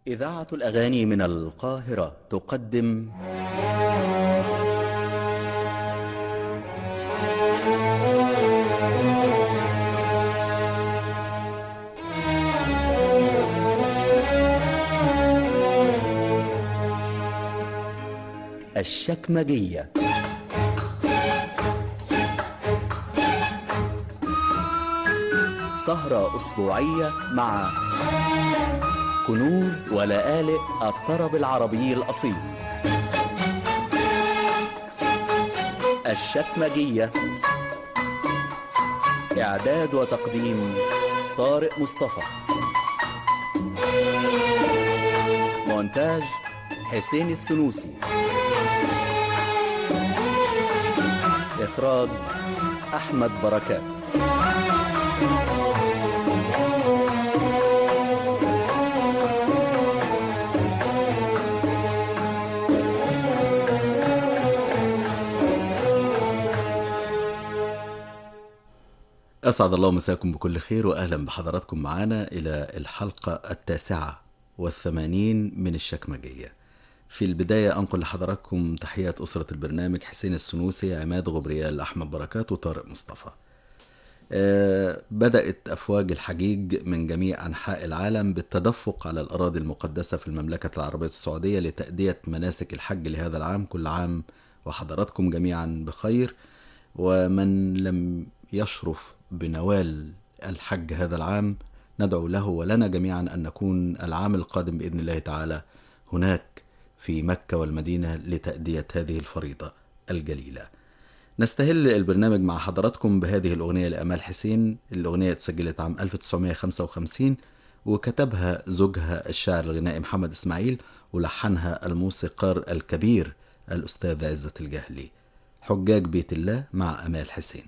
إذاعة الأغاني من القاهرة تقدم الشكمجية سهرة أسبوعية مع كنوز ولآلئ الطرب العربي الأصيل الشكمجية إعداد وتقديم طارق مصطفى مونتاج حسين السنوسي إخراج أحمد بركات أسعد الله مساكم بكل خير وأهلا بحضراتكم معنا إلى الحلقة التاسعة والثمانين من الشكمجية في البداية أنقل لحضراتكم تحيات أسرة البرنامج حسين السنوسي عماد غبريال أحمد بركات وطارق مصطفى آه، بدأت أفواج الحجيج من جميع أنحاء العالم بالتدفق على الأراضي المقدسة في المملكة العربية السعودية لتأدية مناسك الحج لهذا العام كل عام وحضراتكم جميعا بخير ومن لم يشرف بنوال الحج هذا العام ندعو له ولنا جميعا أن نكون العام القادم بإذن الله تعالى هناك في مكة والمدينة لتأدية هذه الفريضة الجليلة نستهل البرنامج مع حضراتكم بهذه الأغنية لأمال حسين الأغنية اتسجلت عام 1955 وكتبها زوجها الشاعر الغنائي محمد إسماعيل ولحنها الموسيقار الكبير الأستاذ عزة الجهلي حجاج بيت الله مع أمال حسين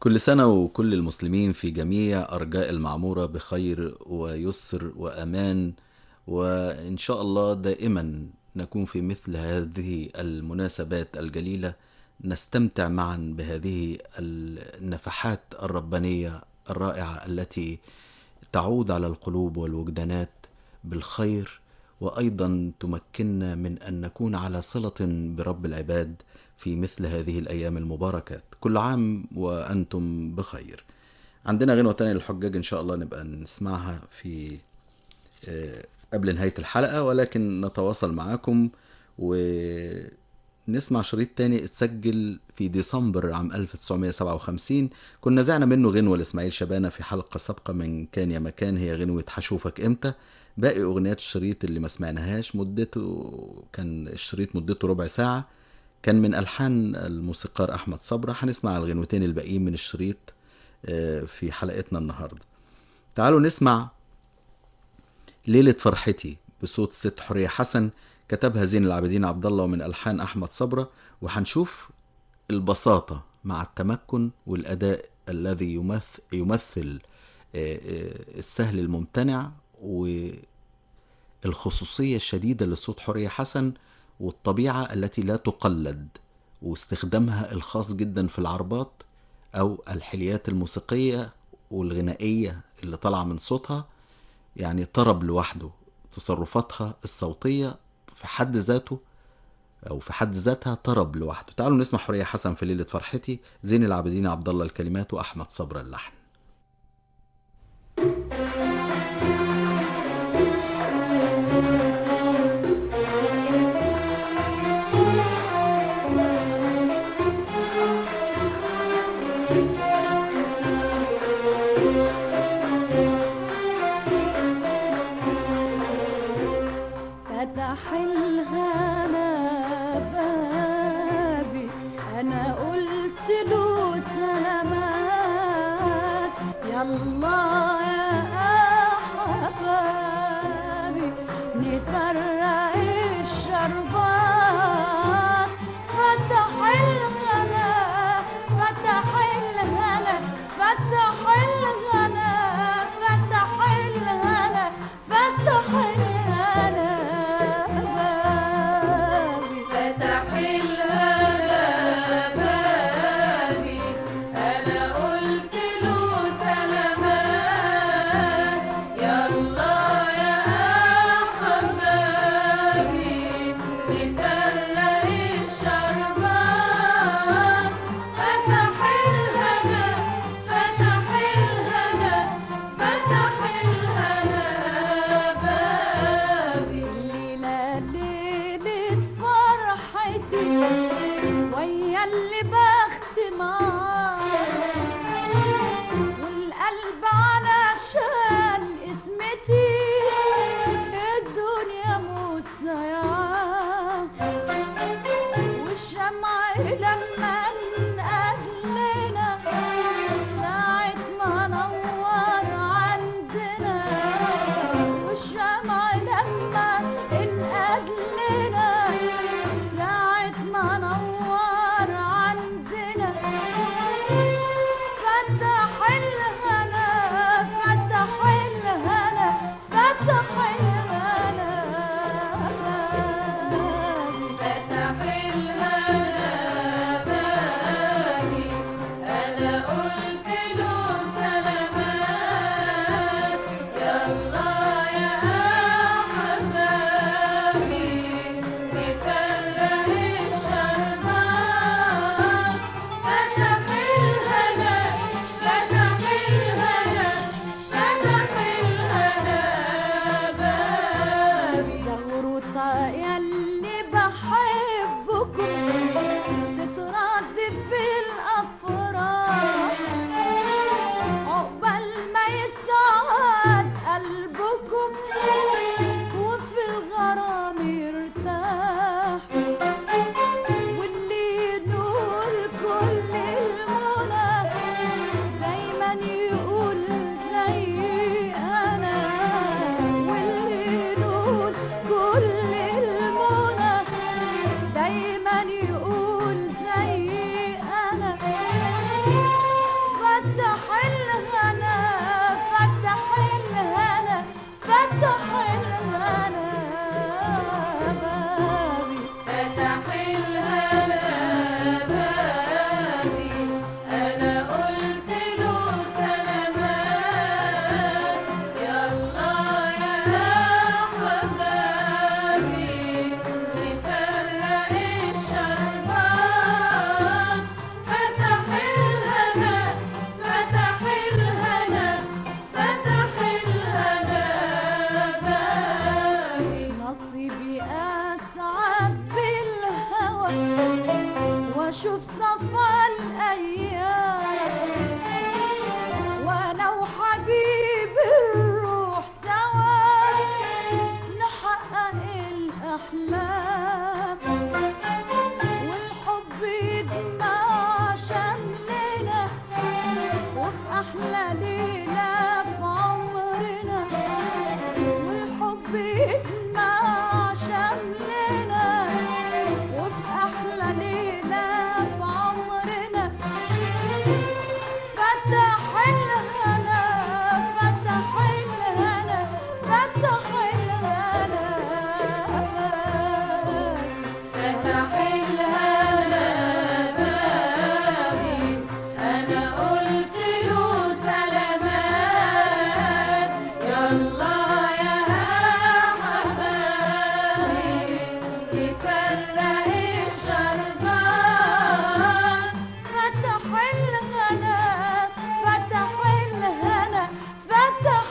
كل سنة وكل المسلمين في جميع أرجاء المعمورة بخير ويسر وأمان وإن شاء الله دائما نكون في مثل هذه المناسبات الجليلة نستمتع معا بهذه النفحات الربانية الرائعة التي تعود على القلوب والوجدانات بالخير وايضا تمكننا من ان نكون على صله برب العباد في مثل هذه الايام المباركات كل عام وانتم بخير عندنا غنوه تانية للحجاج ان شاء الله نبقى نسمعها في آه، قبل نهايه الحلقه ولكن نتواصل معاكم ونسمع شريط تاني اتسجل في ديسمبر عام 1957 كنا زعنا منه غنوة لإسماعيل شبانة في حلقة سابقة من كان يا مكان هي غنوة حشوفك إمتى باقي أغنيات الشريط اللي ما سمعناهاش مدته كان الشريط مدته ربع ساعة كان من ألحان الموسيقار أحمد صبرا هنسمع الغنوتين الباقيين من الشريط آه، في حلقتنا النهاردة تعالوا نسمع ليلة فرحتي بصوت الست حورية حسن كتبها زين العابدين عبد الله ومن ألحان أحمد صبرا وهنشوف البساطة مع التمكن والأداء الذي يمثل, يمثل آه، آه، السهل الممتنع والخصوصية الشديدة لصوت حورية حسن والطبيعة التي لا تقلد واستخدامها الخاص جدا في العربات أو الحليات الموسيقية والغنائية اللي طالعة من صوتها يعني طرب لوحده تصرفاتها الصوتية في حد ذاته أو في حد ذاتها طرب لوحده تعالوا نسمع حورية حسن في ليلة فرحتي زين العابدين عبد الله الكلمات وأحمد صبر اللحن فتح الهنا بابي انا قلت له سلامات يلا يا احبابي نفرق الشربات فتح الهنا فتح الهنا فتح الهنا فتح الهنا فتح الهنا بابي فتح الهنا بابي أنا قلت له سلامات يلا يا حبابي نفرق الشربات فتح الهنا فتح الهنا فتح الهنا بابي الليلة ليلة فرحتي ويا اللي بخت معاه والقلب علشان اسمتي الدنيا مسيعة والشمع لما انقلنا ساعة ما نور عندنا والشمع لما انقلنا ساعة ما نور عندنا فتح الهنا فتح الهنا فتح الهنا فتح الهنا بابي أنا قلت له سلامات يلا يا حبابي نفرق الشربات فتح الهنا فتح الهنا فتح الهنا بابي زغروطة ياللي بحبكم تتردد في الأفراح أحلى ليلة في عمرنا والحب يجمع شملنا وفي أحلى ليلة في عمرنا فتح الهنا فتح الهنا فتح الهنا فتح الهنا بابي أنا قلت له سلامات يلا يا حبايبي يفرق الشربات فتح الهنا فتح الهنا فتح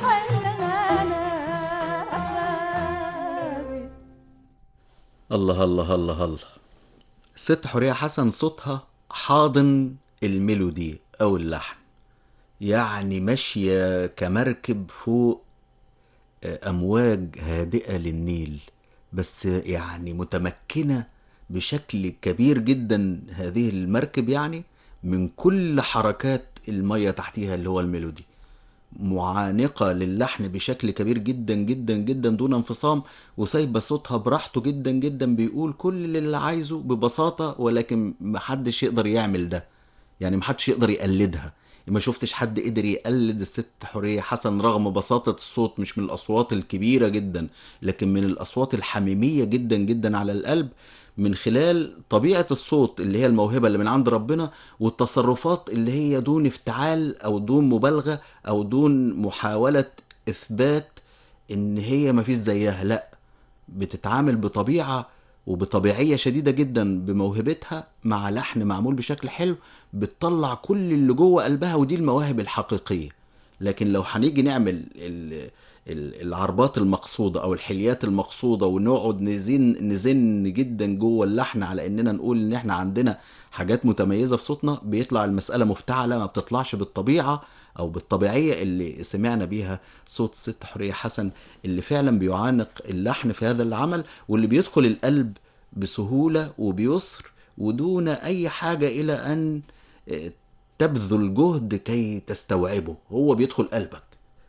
الهنا الله الله الله الله ست حورية حسن صوتها حاضن الميلودي أو اللحن يعني ماشية كمركب فوق أمواج هادئة للنيل بس يعني متمكنة بشكل كبير جدا هذه المركب يعني من كل حركات المية تحتيها اللي هو الميلودي معانقة للحن بشكل كبير جدا جدا جدا دون انفصام وسايبة صوتها براحته جدا جدا بيقول كل اللي عايزه ببساطة ولكن محدش يقدر يعمل ده يعني محدش يقدر يقلدها ما شفتش حد قدر يقلد الست حورية حسن رغم بساطة الصوت مش من الأصوات الكبيرة جدا لكن من الأصوات الحميمية جدا جدا على القلب من خلال طبيعة الصوت اللي هي الموهبة اللي من عند ربنا والتصرفات اللي هي دون افتعال أو دون مبالغة أو دون محاولة إثبات إن هي مفيش زيها لأ بتتعامل بطبيعة وبطبيعية شديدة جدا بموهبتها مع لحن معمول بشكل حلو بتطلع كل اللي جوه قلبها ودي المواهب الحقيقية لكن لو هنيجي نعمل ال- ال- العربات المقصودة أو الحليات المقصودة ونقعد نزن نزن جدا جوه اللحن على إننا نقول إن إحنا عندنا حاجات متميزة في صوتنا بيطلع المسألة مفتعلة ما بتطلعش بالطبيعة أو بالطبيعية اللي سمعنا بيها صوت ست حورية حسن اللي فعلا بيعانق اللحن في هذا العمل واللي بيدخل القلب بسهولة وبيسر ودون أي حاجة إلى أن آه، تبذل جهد كي تستوعبه هو بيدخل قلبك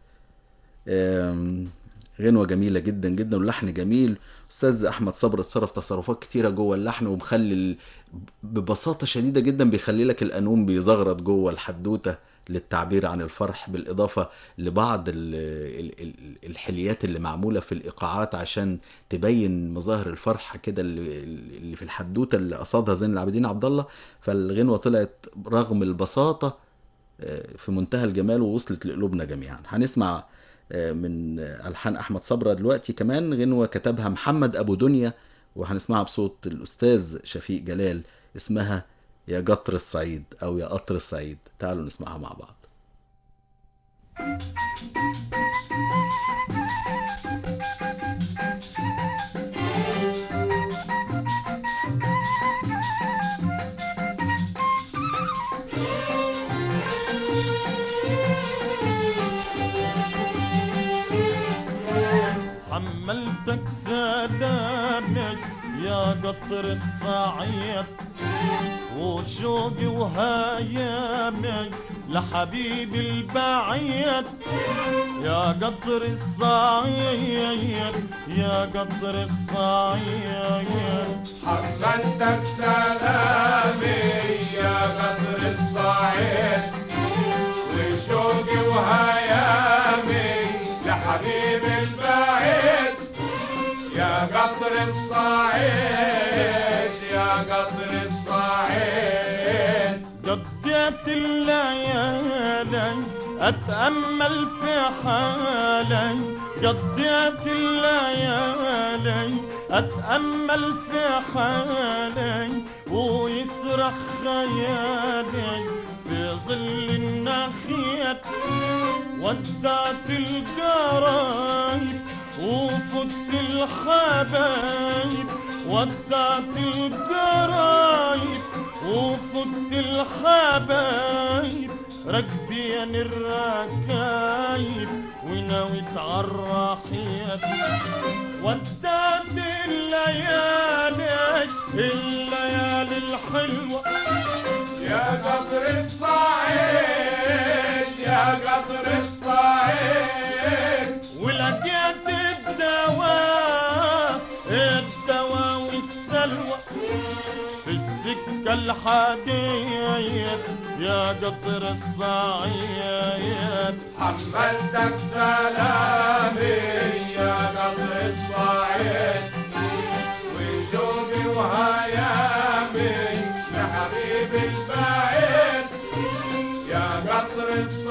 آم، غنوة جميلة جدا جدا واللحن جميل أستاذ أحمد صبر اتصرف تصرفات كتيرة جوه اللحن ومخلي ال- ببساطة شديدة جدا بيخلي لك القانون بيزغرط جوه الحدوتة للتعبير عن الفرح بالإضافة لبعض ال- ال- ال- الحليات اللي معمولة في الإيقاعات عشان تبين مظاهر الفرح كده اللي اللي في الحدوتة اللي قصدها زين العابدين عبد الله فالغنوة طلعت رغم البساطة آه، في منتهى الجمال ووصلت لقلوبنا جميعا هنسمع آه، من آه، ألحان أحمد صبرا دلوقتي كمان غنوة كتبها محمد أبو دنيا وهنسمعها بصوت الأستاذ شفيق جلال اسمها يا قطر الصعيد أو يا قطر الصعيد تعالوا نسمعها مع بعض حملتك سلامك يا قطر الصعيد وشوقي وهيامك لحبيبي البعيد يا قطر الصعيد يا قطر الصعيد حملتك سلامي يا قطر الصعيد وشوقي وهيامي لحبيب البعيد يا قطر الصعيد يا قطر الصعيد قضيت الليالي اتامل في حالي قضيت الليالي اتامل في حالي ويسرح خيالي في ظل النخيل ودعت القرايب وفت الحبايب ودعت القرايب وفت الحبايب ركبين الركايب ونويت عالرحيل ودعت الليالي الليالي الحلوه يا قطر الصعيد يا قطر الصعيد ولقيت الدواء الدواء والسلوى في السكة الحديد يا قطر الصعيد حملتك سلامي يا قطر الصعيد وشوقي وهيامي لحبيبي البعيد يا قطر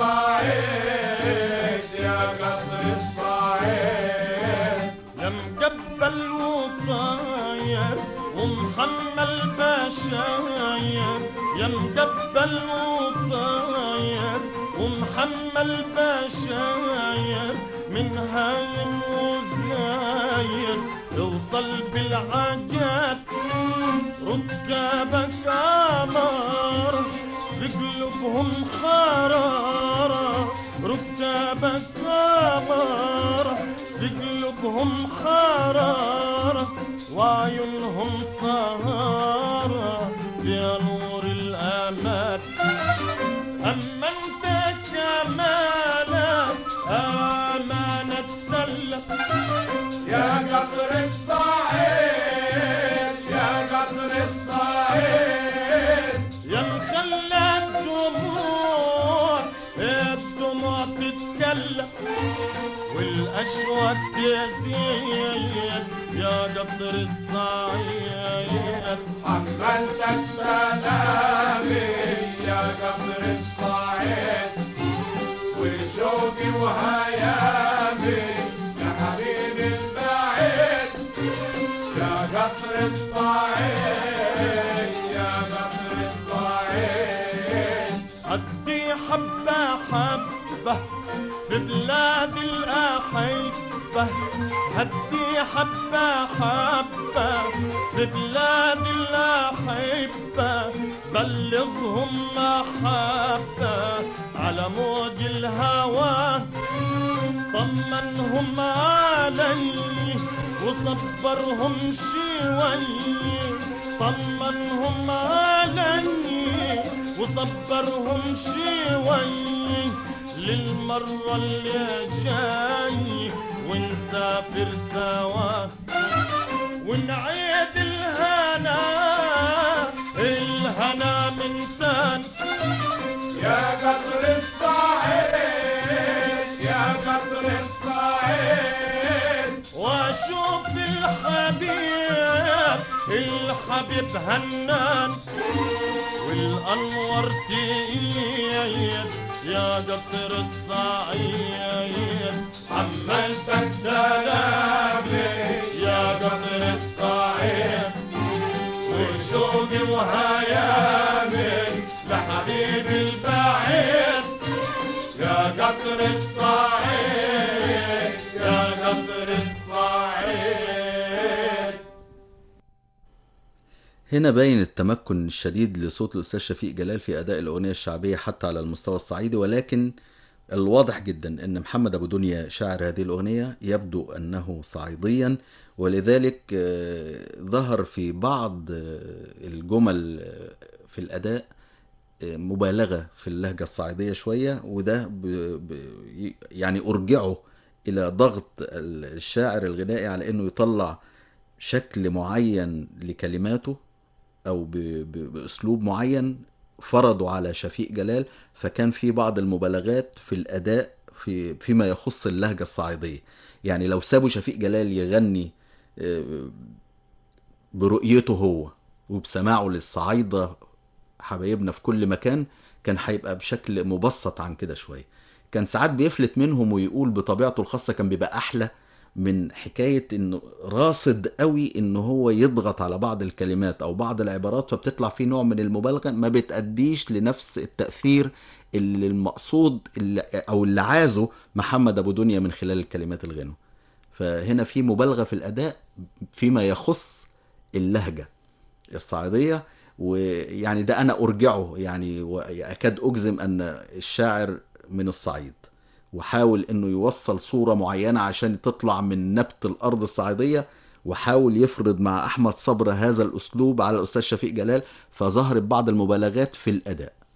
الصعيد يا قطر الصعيد يا مقبل وطاير ومحمل بشاير يا مقبل وطاير ومحمل بشاير من هايم وزاير يوصل بالعجل ركابك قمر في قلوبهم حرارة ركابك قمر في قلوبهم حرارة وعيونهم سهارة في نور الأمل أما أنت كمالك أمانة سلم يا قطر الصعيد يا قطر الصعيد يا مخلى الدموع الدموع تتكلم والأشواق تزيد يا قطر الصعيد حملتك سلامي يا قطر الصعيد وشوقي وهيامي يا حبيبي البعيد يا قطر الصعيد يا قطر الصعيد أدي حبة حبة في بلاد الأحبة هدي حبة حبة في بلاد الأحبة بلغهم محبة على موج الهوى طمنهم علي وصبرهم شوي طمنهم علي وصبرهم شوي للمرة اللي جاي ونسافر سوا ونعيد الهنا الهنا من تاني يا قطر الصعيد يا قطر الصعيد واشوف الحبيب الحبيب هنان والانوار تقيد يا قطر الصعيد حملتك سلامي يا قطر الصعيد وشوقي وهيامي لحبيبي البعيد يا قطر الصعيد يا قطر الصعيد هنا باين التمكن الشديد لصوت الأستاذ شفيق جلال في أداء الأغنية الشعبية حتى على المستوى الصعيدي ولكن الواضح جدا أن محمد أبو دنيا شاعر هذه الأغنية يبدو أنه صعيديا ولذلك آه، ظهر في بعض آه، الجمل آه، في الأداء آه، مبالغة في اللهجة الصعيدية شوية وده ب... ب... يعني أرجعه إلى ضغط الشاعر الغنائي على أنه يطلع شكل معين لكلماته او ب... ب... باسلوب معين فرضوا على شفيق جلال فكان في بعض المبالغات في الاداء في فيما يخص اللهجه الصعيديه يعني لو سابوا شفيق جلال يغني آه، برؤيته هو وبسماعه للصعايده حبايبنا في كل مكان كان هيبقى بشكل مبسط عن كده شويه كان ساعات بيفلت منهم ويقول بطبيعته الخاصه كان بيبقى احلى من حكايه انه راصد قوي ان هو يضغط على بعض الكلمات او بعض العبارات فبتطلع فيه نوع من المبالغه ما بتاديش لنفس التاثير اللي المقصود اللي او اللي عازه محمد ابو دنيا من خلال الكلمات الغنوه فهنا في مبالغه في الاداء فيما يخص اللهجه الصعيديه ويعني ده انا ارجعه يعني واكاد اجزم ان الشاعر من الصعيد وحاول انه يوصل صورة معينة عشان تطلع من نبت الارض الصعيدية وحاول يفرض مع احمد صبر هذا الاسلوب على الاستاذ شفيق جلال فظهرت بعض المبالغات في الاداء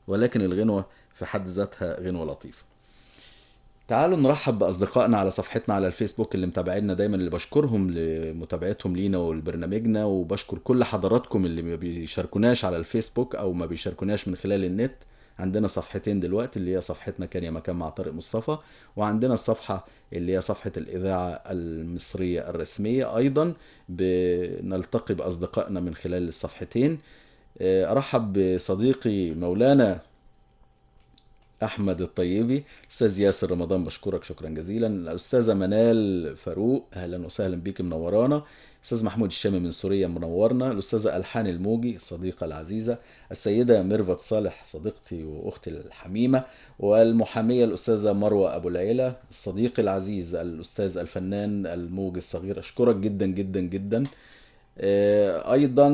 ولكن الغنوة في حد ذاتها غنوة لطيفة تعالوا نرحب بأصدقائنا على صفحتنا على الفيسبوك اللي متابعينا دايما اللي بشكرهم لمتابعتهم لينا ولبرنامجنا وبشكر كل حضراتكم اللي ما بيشاركوناش على الفيسبوك أو ما بيشاركوناش من خلال النت عندنا صفحتين دلوقتي اللي هي صفحتنا كان يا مكان مع طارق مصطفى وعندنا الصفحة اللي هي صفحة الإذاعة المصرية الرسمية أيضا بنلتقي بأصدقائنا من خلال الصفحتين آه، أرحب بصديقي مولانا احمد الطيبي استاذ ياسر رمضان بشكرك شكرا جزيلا الاستاذه منال فاروق اهلا وسهلا بيك منورانا استاذ محمود الشامي من سوريا منورنا الاستاذه الحان الموجي الصديقه العزيزه السيده ميرفت صالح صديقتي واختي الحميمه والمحاميه الاستاذه مروه ابو العيله الصديق العزيز الاستاذ الفنان الموجي الصغير اشكرك جدا جدا جدا آه، ايضا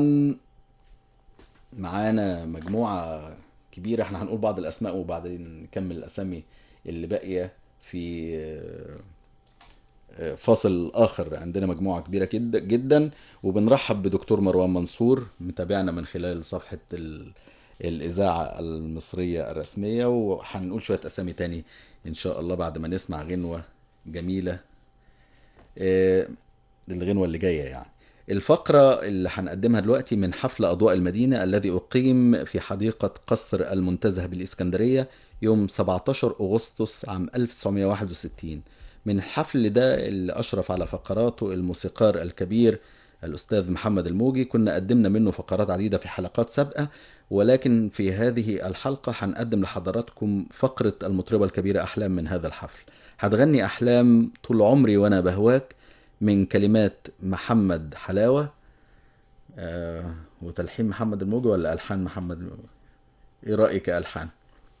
معانا مجموعة كبيرة احنا هنقول بعض الأسماء وبعدين نكمل الأسامي اللي باقية في آه، آه، فاصل آخر عندنا مجموعة كبيرة جدا جدا وبنرحب بدكتور مروان منصور متابعنا من خلال صفحة ال... الإذاعة المصرية الرسمية وهنقول شوية أسامي تاني إن شاء الله بعد ما نسمع غنوة جميلة آه، الغنوة اللي جاية يعني الفقرة اللي هنقدمها دلوقتي من حفل أضواء المدينة الذي أقيم في حديقة قصر المنتزه بالإسكندرية يوم 17 أغسطس عام 1961 من الحفل ده اللي أشرف على فقراته الموسيقار الكبير الأستاذ محمد الموجي كنا قدمنا منه فقرات عديدة في حلقات سابقة ولكن في هذه الحلقة هنقدم لحضراتكم فقرة المطربة الكبيرة أحلام من هذا الحفل هتغني أحلام طول عمري وأنا بهواك من كلمات محمد حلاوة آه وتلحين محمد الموجي ولا ألحان محمد الموجي إيه رأيك يا ألحان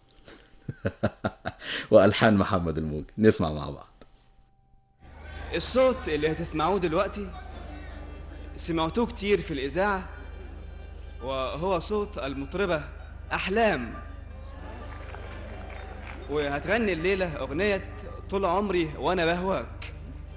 وألحان محمد الموجي نسمع مع بعض الصوت اللي هتسمعوه دلوقتي سمعتوه كتير في الإذاعة وهو صوت المطربة أحلام وهتغني الليلة أغنية طول عمري وأنا بهواك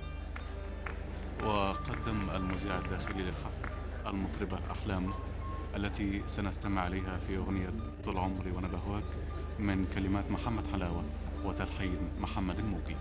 وقدم المذيع الداخلي للحفل المطربة أحلام التي سنستمع إليها في أغنية طول عمري وأنا بهواك من كلمات محمد حلاوة وتلحين محمد الموجي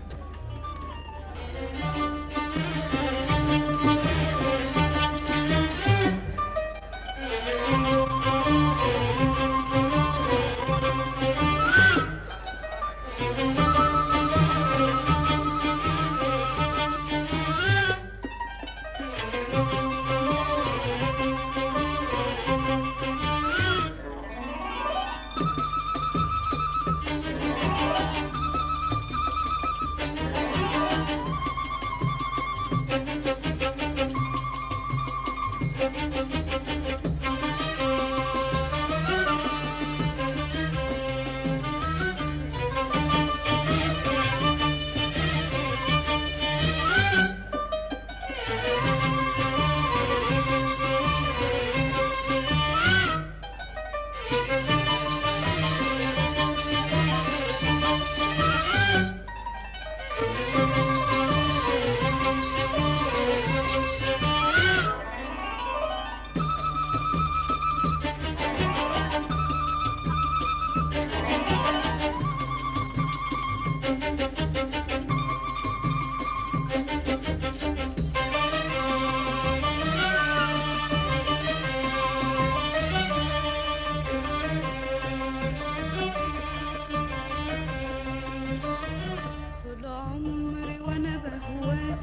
طول عمري وانا بهواك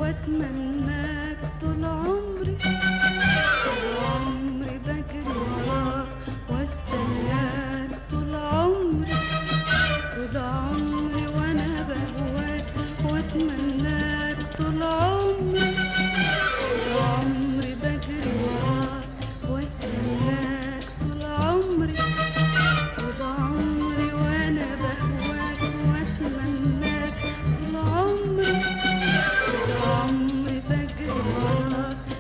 واتمناك طول عمري طول عمري بجري وراك واستناك طول عمري طول عمري وانا بهواك واتمناك طول عمري طول عمري بجري وراك واستناك طول عمري طول عمري وانا بهواك واتمناك طول عمري طول عمري بجري وراك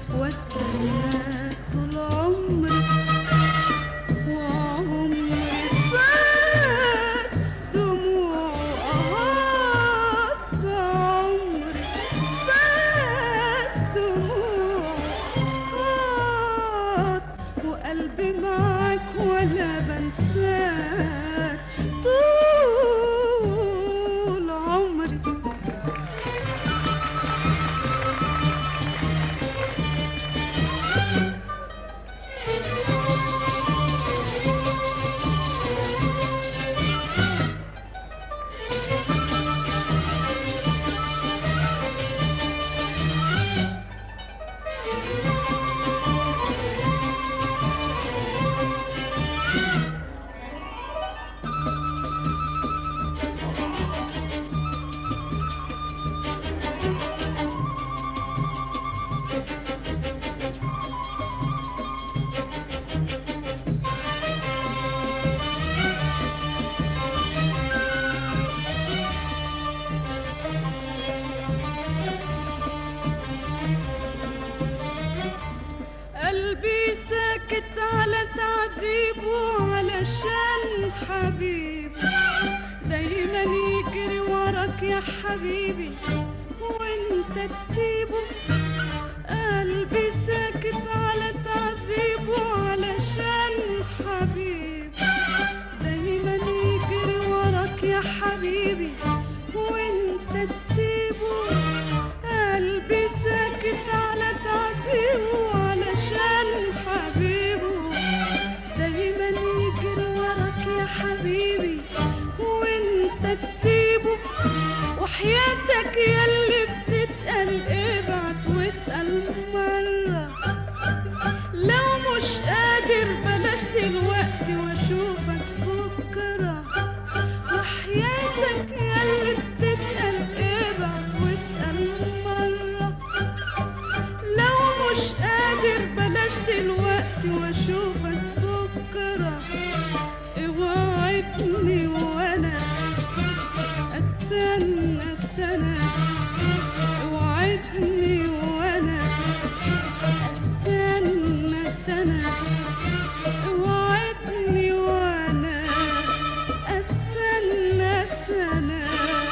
وراك يا حبيبي وانت تسيبه قلبي ساكت على تعذيبه علشان حبيبي دايما يجري وراك يا حبيبي وانت تسيبه قلبي ساكت على تعذيبه علشان حبيبه دايما يجري وراك يا حبيبي وانت تسيبه وحياتك ياللي بتتقل ابعت واسأل مرة لو مش قادر بلاش دلوقتي واشوفك بكرة وحياتك ياللي بتتقل ابعت واسأل مرة لو مش قادر بلاش دلوقتي واشوفك بكرة اوعدني وانا استنى سنة اوعدني وانا استنى سنة اوعدني وانا استنى سنة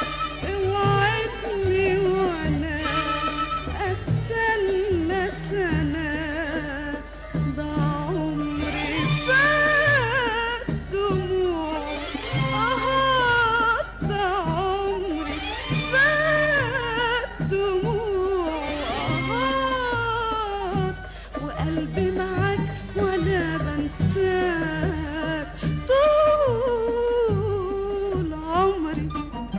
اوعدني وانا استنى سنة ده عمري فات دموع آه ده عمري فات دموع آه وقلبي معاك ولا بنساك طول عمري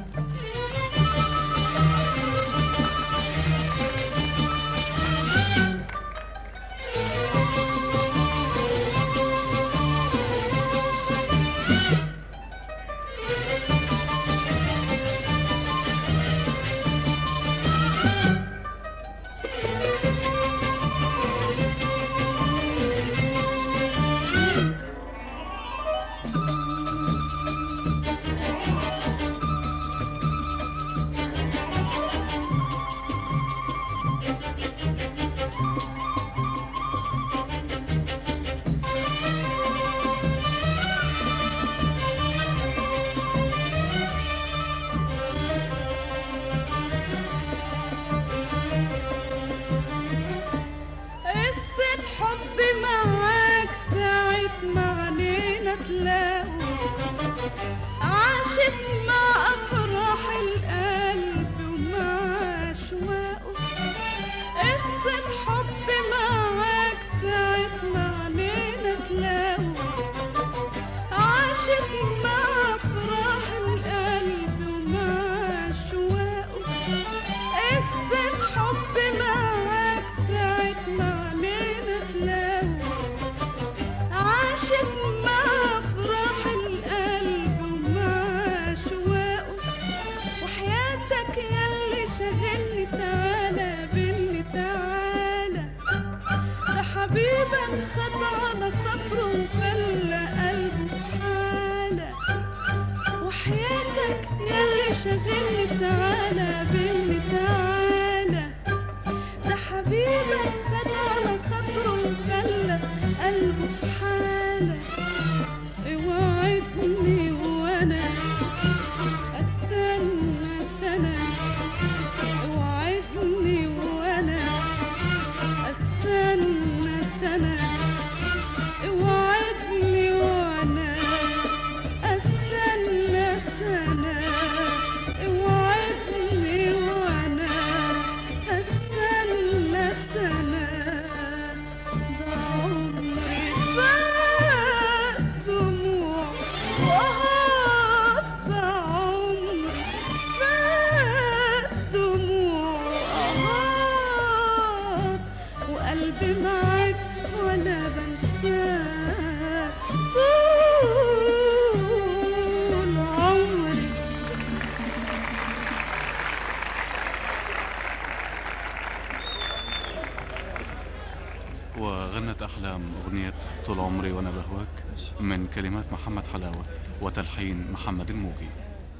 قصة حب معاك ساعة ما علينا تلاقوا عاشت مع أفراح القلب ومع أشواقه قصة حب معاك ساعة ما علينا تلاقوا عاشت مع أفراح القلب ومع أشواقه قصة حب معاك ساعة ما علينا تلاقوا عاشت مع أفراح القلب ومع أشواقه وحياتك ياللي شاغلني تعالى بني تعالى ده حبيبك خد على خاطره وخلى قلبه في حالة وحياتك ياللي شاغلني تعالى بني تعالى ده حبيبك خد على خاطره وخلى قلبه في حالة اوعدني وانا استنى سنة اوعدني وانا استنى سنة اوعدني وانا استنى سنة اوعدني وانا استنى سنة ده عمري فات دموع وآه ده عمري فات دموع آه وقلبي معاك ولا بنساك طول عمري وغنت أحلام أغنية طول عمري وأنا بهواك من كلمات محمد حلاوة وتلحين محمد الموجي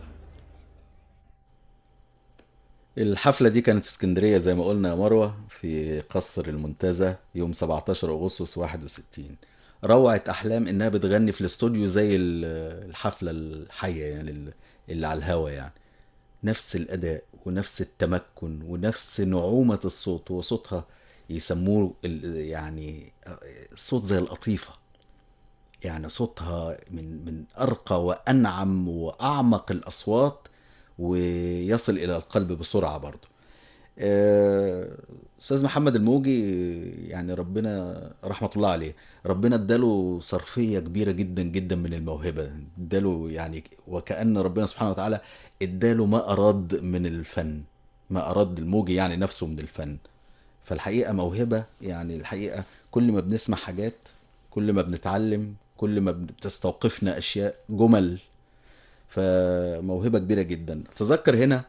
الحفلة دي كانت في اسكندرية زي ما قلنا يا مروة في قصر المنتزه يوم 17 أغسطس 61 روعت أحلام إنها بتغني في الاستوديو زي ال- الحفلة الحية يعني ال- اللي على الهوا يعني نفس الأداء ونفس التمكن ونفس نعومة الصوت وصوتها يسموه ال- يعني الصوت زي القطيفة يعني صوتها من من أرقى وأنعم وأعمق الأصوات ويصل إلى القلب بسرعة برضه آه، أستاذ محمد الموجي يعني ربنا رحمة الله عليه ربنا اداله صرفية كبيرة جدا جدا من الموهبة اداله يعني وكأن ربنا سبحانه وتعالى اداله ما أراد من الفن ما أراد الموجي يعني نفسه من الفن فالحقيقة موهبة يعني الحقيقة كل ما بنسمع حاجات كل ما بنتعلم كل ما بتستوقفنا أشياء جمل فموهبة كبيرة جدا تذكر هنا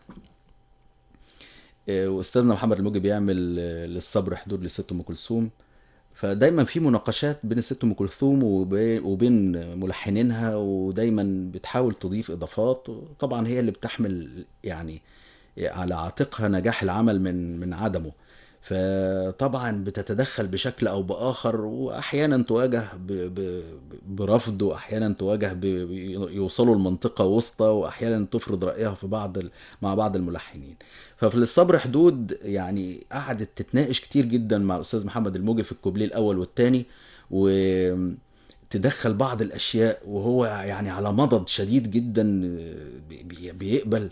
آه، واستاذنا محمد الموجي بيعمل آه، للصبر حدود لست ام كلثوم فدايما في مناقشات بين الست ام كلثوم وبي- وبين ملحنينها ودايما بتحاول تضيف اضافات طبعا هي اللي بتحمل يعني على عاتقها نجاح العمل من من عدمه فطبعا بتتدخل بشكل او باخر واحيانا تواجه ب... ب... برفض واحيانا تواجه ب... يوصلوا لمنطقه وسطى واحيانا تفرض رايها في بعض ال... مع بعض الملحنين ففي الصبر حدود يعني قعدت تتناقش كتير جدا مع الاستاذ محمد الموجي في الكوبليه الاول والثاني و تدخل بعض الاشياء وهو يعني على مضض شديد جدا بي- بي- بيقبل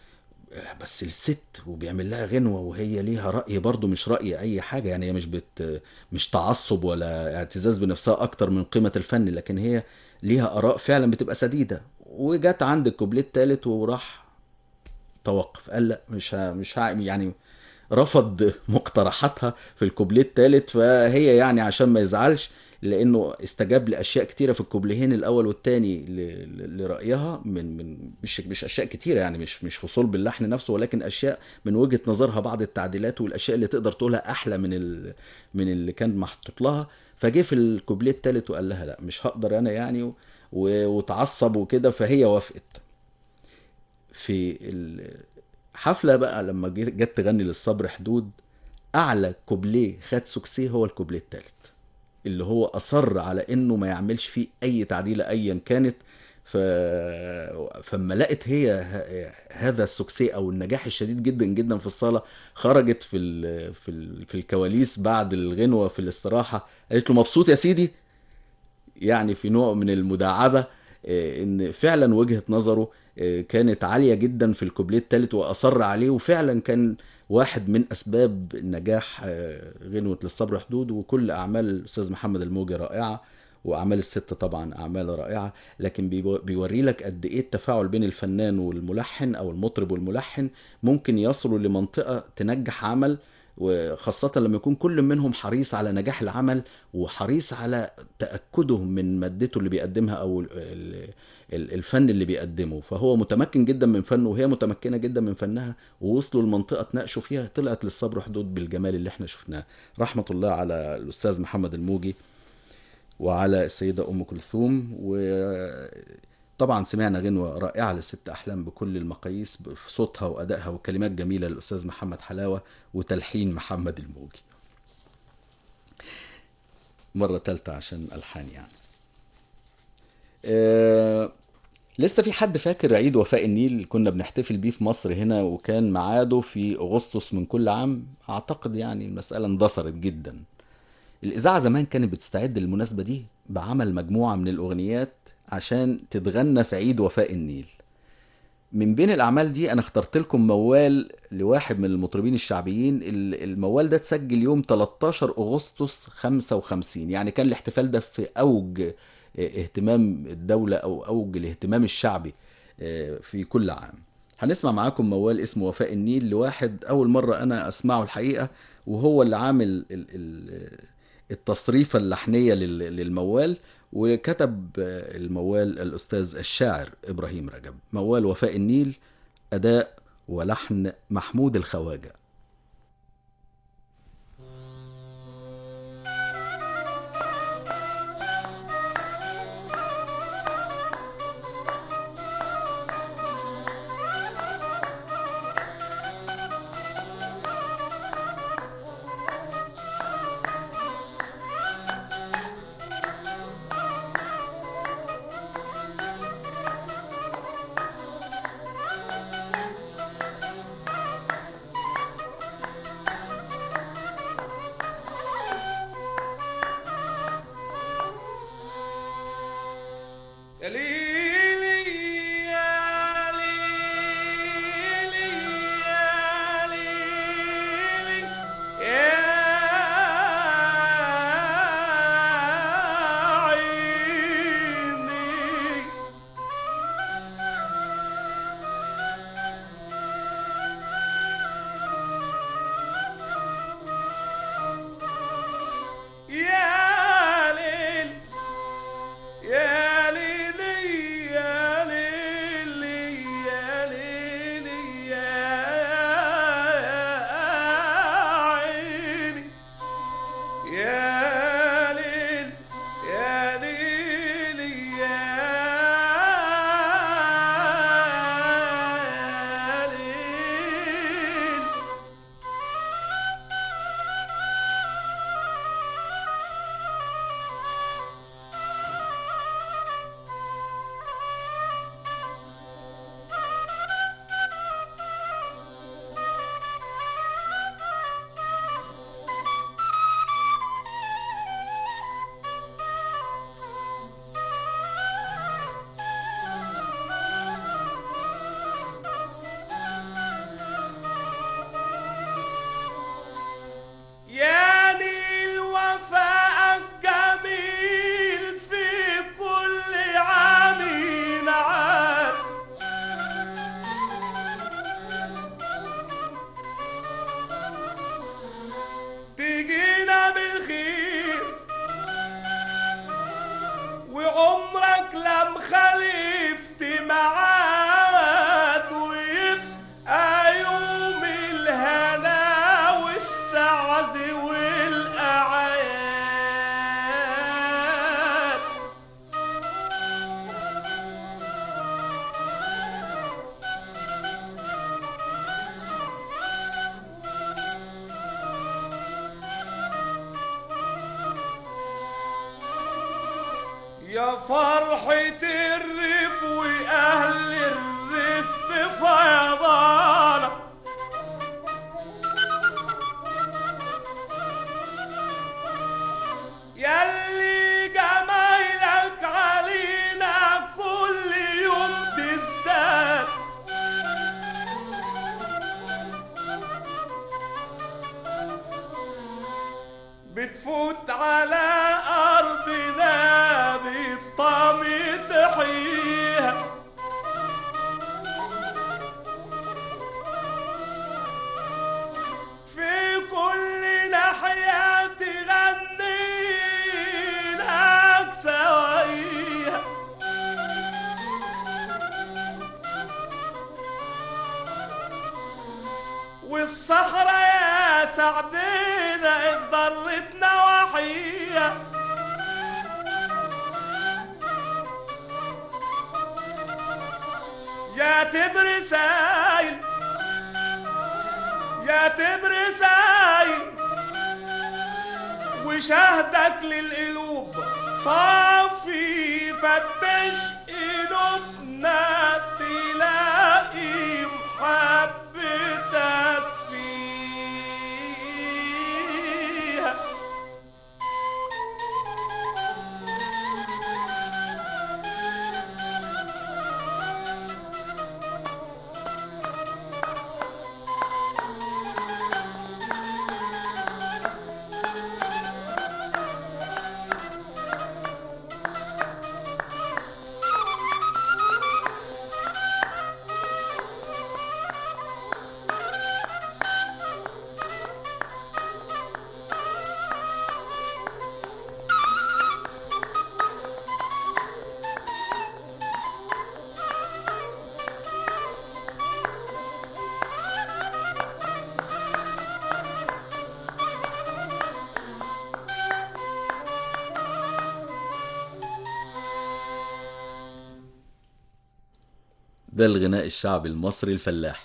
بس الست وبيعمل لها غنوة وهي ليها رأي برضو مش رأي أي حاجة يعني هي مش بت مش تعصب ولا اعتزاز بنفسها أكتر من قيمة الفن لكن هي ليها آراء فعلا بتبقى سديدة وجت عند الكوبليه التالت وراح توقف قال لا مش ها مش ها يعني رفض مقترحاتها في الكوبليه التالت فهي يعني عشان ما يزعلش لانه استجاب لاشياء كتيره في الكوبليهين الاول والثاني لرايها من من مش مش اشياء كتيره يعني مش مش في صلب اللحن نفسه ولكن اشياء من وجهه نظرها بعض التعديلات والاشياء اللي تقدر تقولها احلى من ال من اللي كان محطوط لها فجه في الكوبليه الثالث وقال لها لا مش هقدر انا يعني و- وتعصب وكده فهي وافقت في الحفله بقى لما جت جت تغني للصبر حدود اعلى كوبليه خد سوكسيه هو الكوبليه الثالث اللي هو اصر على انه ما يعملش فيه اي تعديله ايا كانت ف... فما لقت هي ه- هذا السوكسي او النجاح الشديد جدا جدا في الصاله خرجت في ال... في ال... في الكواليس بعد الغنوه في الاستراحه قالت له مبسوط يا سيدي يعني في نوع من المداعبه آه، ان فعلا وجهه نظره آه، كانت عاليه جدا في الكوبليه الثالث واصر عليه وفعلا كان واحد من اسباب نجاح آه، غنوه للصبر حدود وكل اعمال الاستاذ محمد الموجي رائعه واعمال الست طبعا اعمال رائعه لكن بيبو- بيوري لك قد ايه التفاعل بين الفنان والملحن او المطرب والملحن ممكن يصلوا لمنطقه تنجح عمل وخاصة لما يكون كل منهم حريص على نجاح العمل وحريص على تأكده من مادته اللي بيقدمها أو ال- ال- ال- الفن اللي بيقدمه فهو متمكن جدا من فنه وهي متمكنة جدا من فنها ووصلوا لمنطقة تناقشوا فيها طلعت للصبر حدود بالجمال اللي احنا شفناه رحمة الله على الأستاذ محمد الموجي وعلى السيدة أم كلثوم وطبعا سمعنا غنوة رائعة لست أحلام بكل المقاييس في صوتها وأدائها وكلمات جميلة للأستاذ محمد حلاوة وتلحين محمد الموجي مرة تالتة عشان ألحان يعني آه لسه في حد فاكر عيد وفاء النيل كنا بنحتفل بيه في مصر هنا وكان ميعاده في أغسطس من كل عام أعتقد يعني المسألة اندثرت جدا الإذاعة زمان كانت بتستعد للمناسبة دي بعمل مجموعة من الأغنيات عشان تتغنى في عيد وفاء النيل من بين الأعمال دي أنا اخترت لكم موال لواحد من المطربين الشعبيين ال- الموال ده اتسجل يوم 13 أغسطس 55 يعني كان الاحتفال ده في أوج اه، اهتمام الدولة أو أوج الاهتمام الشعبي اه، في كل عام هنسمع معاكم موال اسمه وفاء النيل لواحد أول مرة أنا أسمعه الحقيقة وهو اللي عامل ال- ال- التصريفة اللحنية لل- للموال وكتب آه، الموال الأستاذ الشاعر إبراهيم رجب موال وفاء النيل أداء ولحن محمود الخواجة يا يا فرحة الريف وأهل الريف بفيضانة يلي جمايلك علينا كل يوم تزداد بتفوت على أرضنا بالطمي تحييها في كل ناحية تغني لك سوايها والصحراء يا سعدنا اخضرت نواحيها يا تبر سايل يا تبر سايل وشهدك للقلوب صافي فتش قلوبنا تلاقي محبتك فيها ده الغناء الشعبي المصري الفلاحي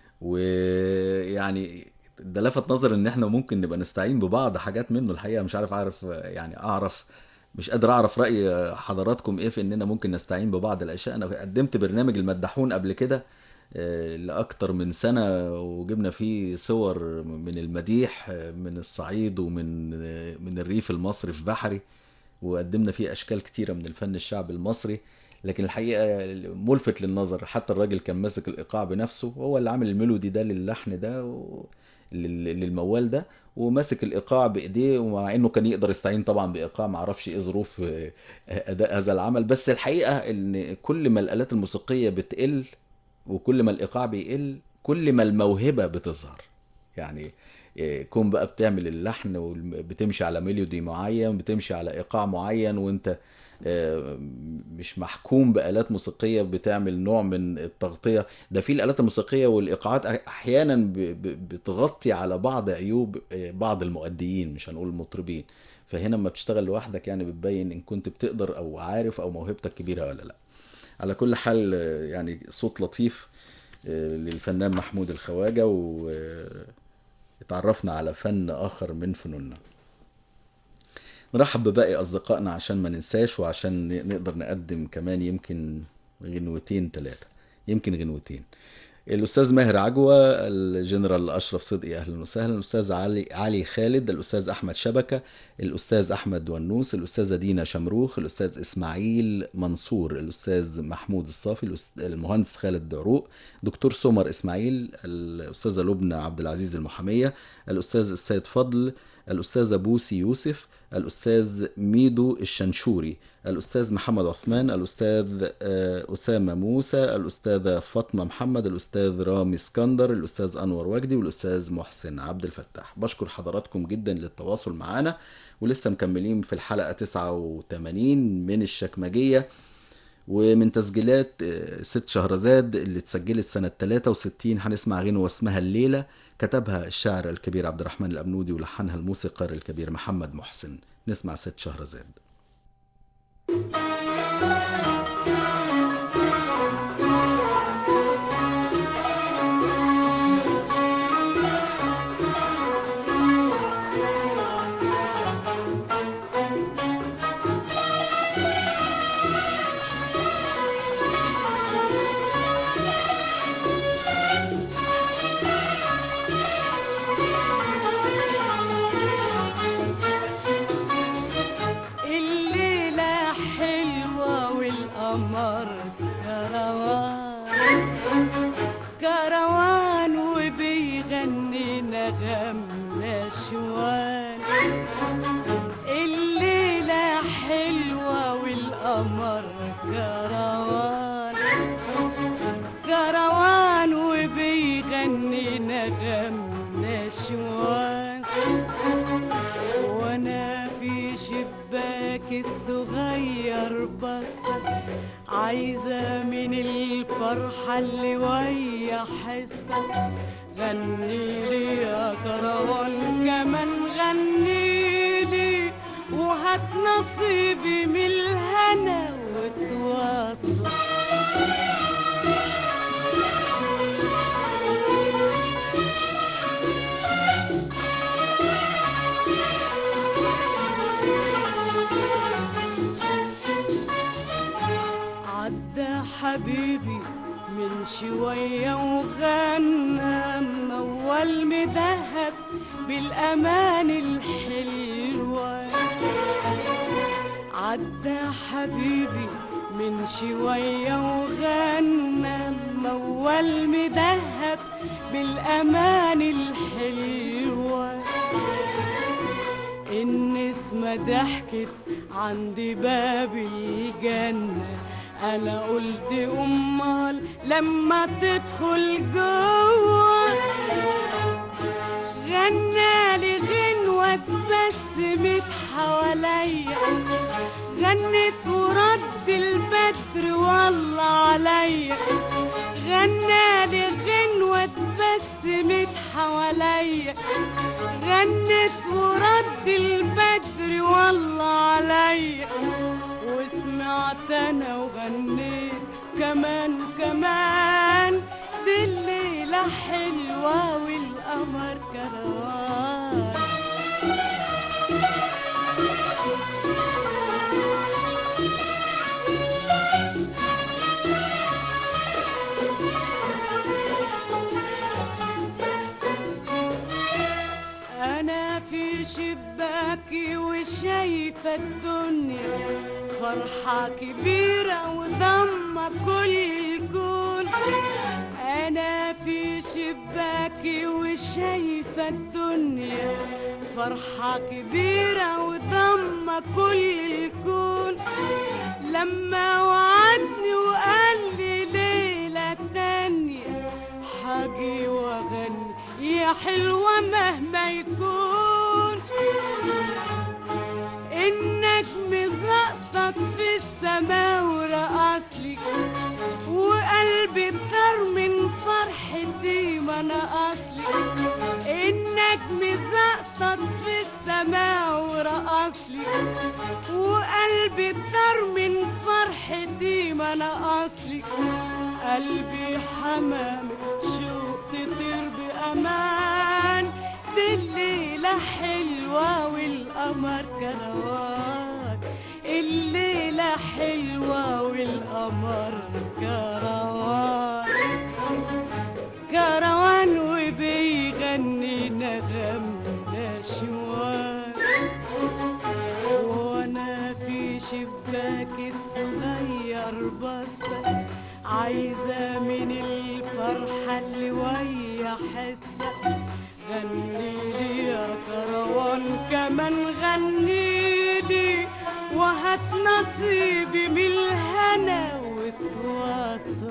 ويعني ده لفت نظر ان احنا ممكن نبقى نستعين ببعض حاجات منه الحقيقه مش عارف اعرف يعني اعرف مش قادر اعرف راي حضراتكم ايه في اننا ممكن نستعين ببعض الاشياء انا قدمت برنامج المدحون قبل كده آه، لاكتر من سنه وجبنا فيه صور من المديح آه، من الصعيد ومن آه، من الريف المصري في بحري وقدمنا فيه اشكال كتيره من الفن الشعبي المصري لكن الحقيقه ملفت للنظر حتى الراجل كان ماسك الايقاع بنفسه هو اللي عامل الميلودي ده للحن ده و... لل- للموال ده وماسك الايقاع بايديه ومع انه كان يقدر يستعين طبعا بايقاع ما اعرفش ايه ظروف آه، اداء هذا العمل بس الحقيقه ان كل ما الالات الموسيقيه بتقل وكل ما الايقاع بيقل كل ما الموهبه بتظهر يعني إيه، كون بقى بتعمل اللحن وبتمشي على ميلودي معين بتمشي على ايقاع معين وانت آه، مش محكوم بآلات موسيقية بتعمل نوع من التغطية ده في الآلات الموسيقية والإيقاعات أحيانا ب- ب- بتغطي على بعض عيوب آه، بعض المؤديين مش هنقول المطربين فهنا لما بتشتغل لوحدك يعني بتبين إن كنت بتقدر أو عارف أو موهبتك كبيرة ولا لأ على كل حال آه، يعني صوت لطيف آه، للفنان محمود الخواجة واتعرفنا على فن آخر من فنوننا نرحب بباقي أصدقائنا عشان ما ننساش وعشان ن- نقدر نقدم كمان يمكن غنوتين ثلاثة يمكن غنوتين الأستاذ ماهر عجوة الجنرال أشرف صدقي أهلا وسهلا الأستاذ علي علي خالد الأستاذ أحمد شبكة الأستاذ أحمد ونوس الأستاذة دينا شمروخ الأستاذ إسماعيل منصور الأستاذ محمود الصافي الأس- المهندس خالد عروق دكتور سمر إسماعيل الأستاذة لبنى عبد العزيز المحامية الأستاذ السيد فضل الأستاذة بوسي يوسف الأستاذ ميدو الشنشوري الأستاذ محمد عثمان الأستاذ آه، أسامة موسى الأستاذة فاطمة محمد الأستاذ رامي اسكندر الأستاذ أنور وجدي والأستاذ محسن عبد الفتاح بشكر حضراتكم جدا للتواصل معنا ولسه مكملين في الحلقة 89 من الشكمجية ومن تسجيلات آه، ست شهرزاد اللي اتسجلت سنة 63 هنسمع غنوة اسمها الليلة كتبها الشاعر الكبير عبد الرحمن الأبنودي ولحنها الموسيقار الكبير محمد محسن نسمع ست شهرزاد يا الفرحة اللي ويا حسك غني لي يا كروان كمان غني لي وهات نصيبي من الهنا وتواصل عدى حبيبي من شوية وغنى موال مدهب بالأمان الحلوة عدى حبيبي من شوية وغنى موال مدهب بالأمان الحلوة النسمة ضحكت عند باب الجنة أنا قلت أمال لما تدخل جوه غنالي غنوة اتبسمت حواليا غنت ورد البدر والله عليا غنالي غنوة اتبسمت حواليا غنت ورد البدر والله عليا وسمعت انا وغنيت كمان كمان دي الليلة حلوة والقمر كروان أنا في شباكي وشايفة الدنيا فرحة كبيرة وضمة كل الكون أنا في شباكي وشايفة الدنيا فرحة كبيرة وضمة كل الكون لما وعدني وقال لي ليلة تانية حاجي واغني يا حلوة مهما يكون النجم زقطت في السما ورقصلي وقلبي طار من فرحتي ما انا اصلي النجم زقطت في السما ورقصلي وقلبي طار من فرحتي ما انا اصلي قلبي حمام شوق تطير بامان دي الليلة حلوة والقمر كروان الليلة حلوة والقمر كروان كروان وبيغني نغم نشوان وانا في شباك الصغير بصة عايزة من الفرحة اللي ويا حسة غني لي يا كروان كمان غني لي وهات نصيبي من الهنا وتواصل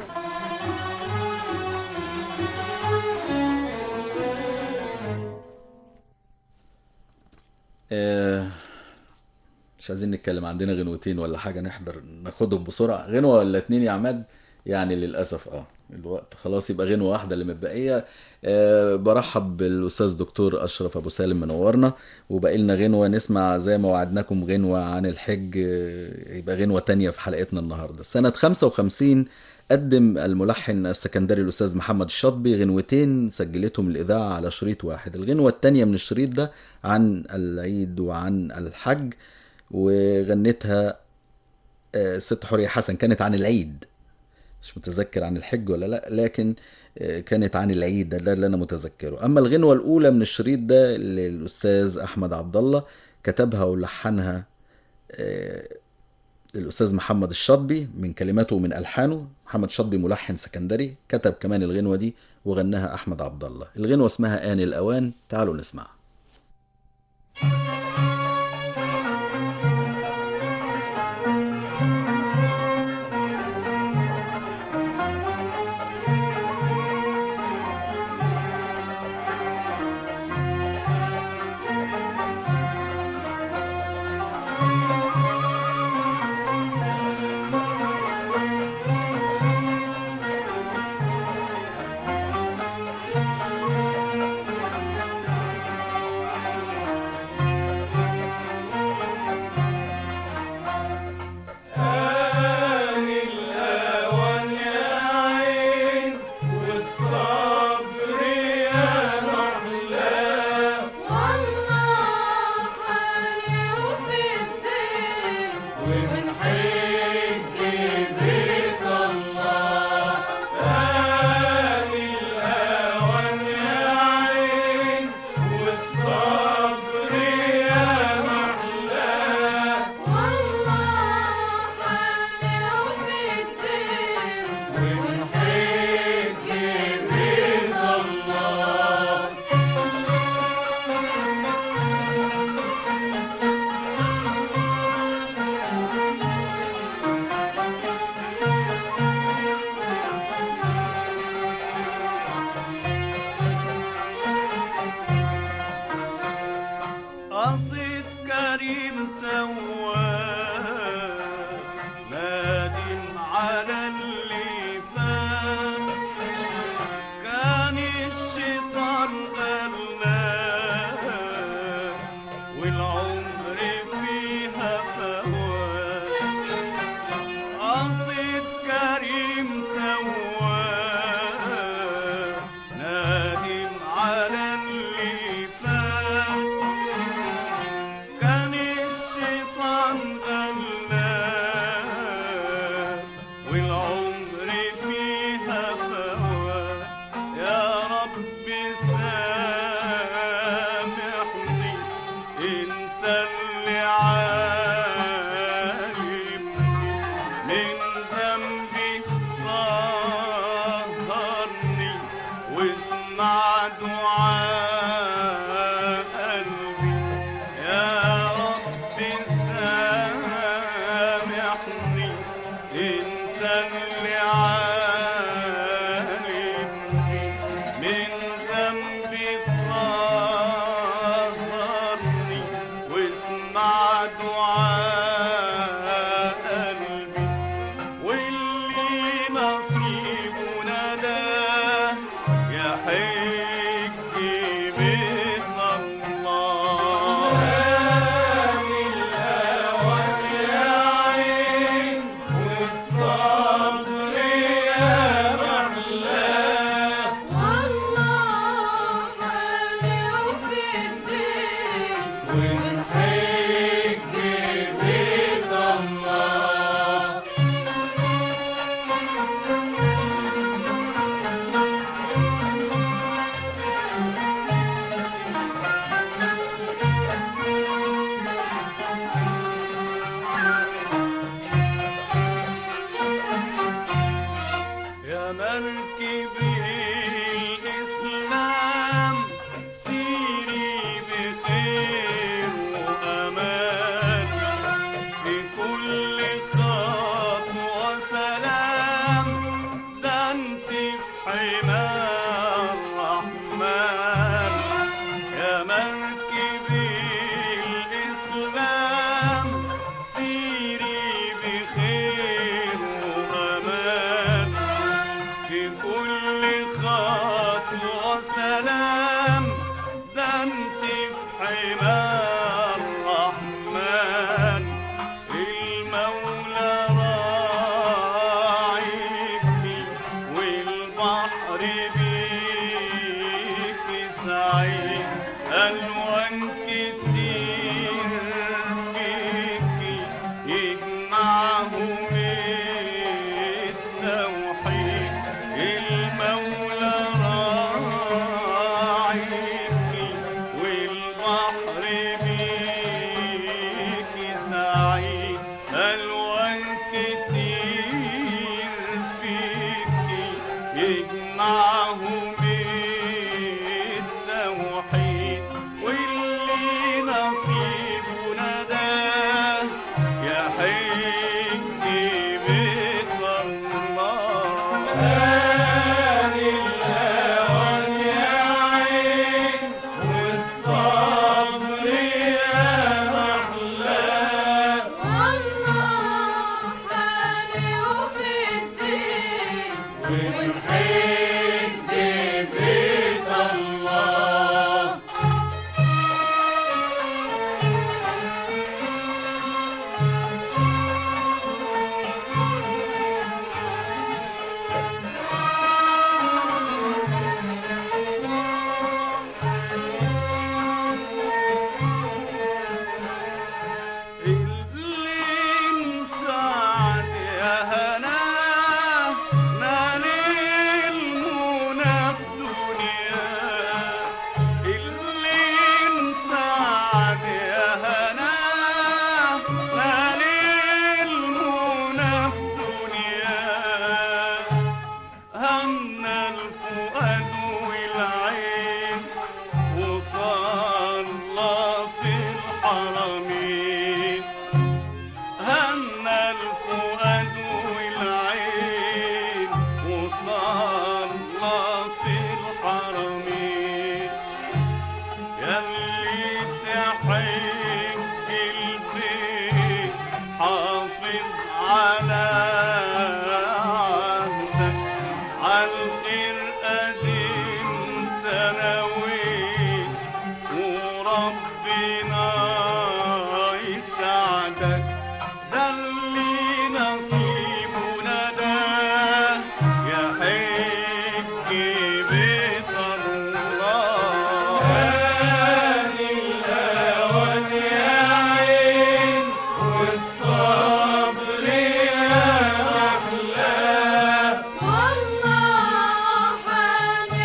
آه، مش عايزين نتكلم عندنا غنوتين ولا حاجة نحضر ناخدهم بسرعة غنوة ولا اتنين يا عماد يعني للأسف اه الوقت خلاص يبقى غنوة واحدة اللي متبقية آه برحب بالأستاذ دكتور أشرف أبو سالم منورنا وباقي لنا غنوة نسمع زي ما وعدناكم غنوة عن الحج آه، يبقى غنوة تانية في حلقتنا النهاردة سنة 55 قدم الملحن السكندري الأستاذ محمد الشاطبي غنوتين سجلتهم الإذاعة على شريط واحد الغنوة التانية من الشريط ده عن العيد وعن الحج وغنتها آه، ست حورية حسن كانت عن العيد مش متذكر عن الحج ولا لا لكن آه، كانت عن العيد ده, ده اللي انا متذكره اما الغنوه الاولى من الشريط ده للاستاذ احمد عبد الله كتبها ولحنها آه، الاستاذ محمد الشاطبي من كلماته ومن الحانه محمد الشاطبي ملحن سكندري كتب كمان الغنوه دي وغناها احمد عبد الله الغنوه اسمها ان الاوان تعالوا نسمعها واسمع دعاء قلبي يا رب سامحني انت اللي عالمني من ذنبي طهرني واسمع دعاء قلبي واللي نصيبه نداه يا حج بيت الله والله حالي في الدين يا مركب الإسلام سيري بخير وأمان في كل خطوة سلام ده انت في حمى الرحمن يا مركب الإسلام سيري بخير وأمان في كل خطوة سلام ده انت في حمى الرحمن المولى راعيكي والبحر بيكي سعيد ألوان كتير فيكي يجمعهم التوحيد المولى راعيكي والبحر بيكي سعيد ألوان كتير فيكي يجمعهم التوحيد واللي نصيبه نداه يا حج بيت الله والله حالي في الدين اللي سعد يا هنا نال المنى في دنيا اللي سعد يا هنا نال المنى في دنيا هنا الفؤاد والعين وصلى في الحرمين هنا الفؤاد والعين وصلى في الحرمين يلي تحج البيت حافظ على عهدك عالخير قديم تناوي وربنا يساعدك ده اللي نصيبنا ده يا حج بيت الله والله حالي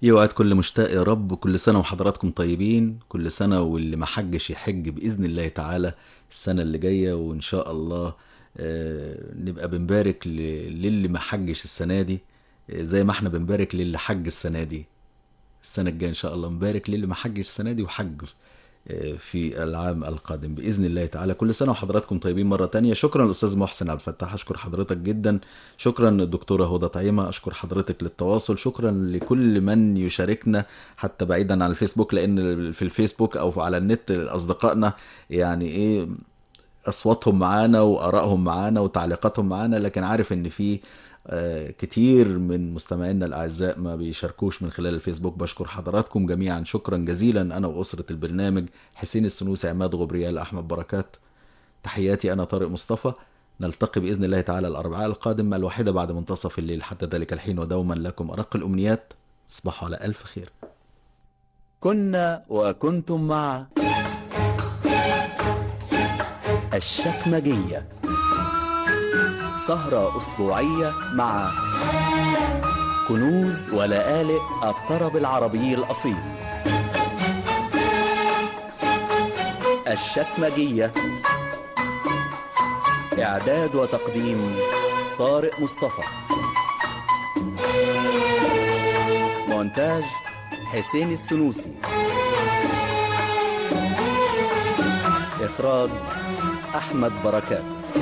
يوعد كل مشتاق يا رب كل سنة وحضراتكم طيبين كل سنة واللي ما حجش يحج بإذن الله تعالى السنة اللي جاية وإن شاء الله آه، نبقى بنبارك ل- للي ما حجش السنة دي آه، زي ما احنا بنبارك للي حج السنة دي السنة الجاية إن شاء الله نبارك للي ما حجش السنة دي وحج آه، في العام القادم بإذن الله تعالى كل سنة وحضراتكم طيبين مرة تانية شكرا الأستاذ محسن عبد الفتاح أشكر حضرتك جدا شكرا الدكتورة هدى طعيمة أشكر حضرتك للتواصل شكرا لكل من يشاركنا حتى بعيدا عن الفيسبوك لأن في الفيسبوك أو على النت أصدقائنا يعني إيه اصواتهم معانا وارائهم معانا وتعليقاتهم معانا لكن عارف ان في آه، كتير من مستمعينا الاعزاء ما بيشاركوش من خلال الفيسبوك بشكر حضراتكم جميعا شكرا جزيلا انا واسره البرنامج حسين السنوسي عماد غبريال احمد بركات تحياتي انا طارق مصطفى نلتقي باذن الله تعالى الاربعاء القادم الواحده بعد منتصف الليل حتى ذلك الحين ودوما لكم ارق الامنيات تصبحوا على الف خير كنا وكنتم مع الشكمجية سهرة أسبوعية مع كنوز ولآلئ الطرب العربي الأصيل الشكمجية إعداد وتقديم طارق مصطفى مونتاج حسين السنوسي إخراج أحمد بركات